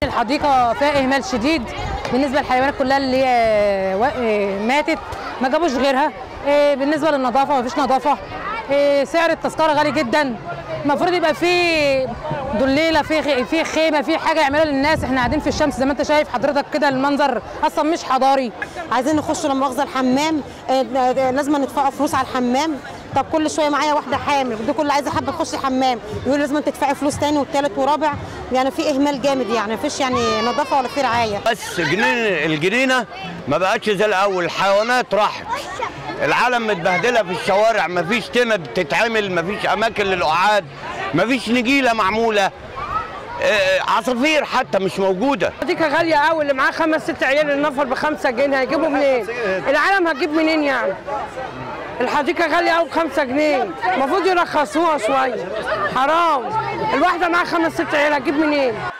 الحديقه فيها اهمال شديد بالنسبه للحيوانات كلها اللي هي وا- ماتت ما جابوش غيرها إيه، بالنسبه للنظافه ما فيش نظافه إيه، سعر التذكره غالي جدا المفروض يبقى في دليله في خ- في خيمه في حاجه يعملوها للناس احنا قاعدين في الشمس زي ما انت شايف حضرتك كده المنظر اصلا مش حضاري عايزين نخش لا مؤاخذه الحمام آه، آه، لازم ندفع فلوس على الحمام طب كل شويه معايا واحده حامل دي كل عايزه حابه تخش الحمام يقول لازم تدفعي فلوس تاني والتالت ورابع يعني في اهمال جامد يعني مفيش يعني نظافه ولا في رعايه بس جنين الجنينه ما بقتش زي الاول الحيوانات راحت العالم متبهدله في الشوارع مفيش تند تتعمل مفيش اماكن للقعاد مفيش نجيله معموله آه، عصافير حتى مش موجوده الحديقة غالية قوي اللي معاه خمس ست عيال النفر بخمسة جنيه هيجيبوا منين؟ العالم هتجيب منين يعني؟ الحديقة غالية قوي بخمسة جنيه المفروض يرخصوها شوية حرام الواحدة معاها خمس ست عيال هتجيب منين؟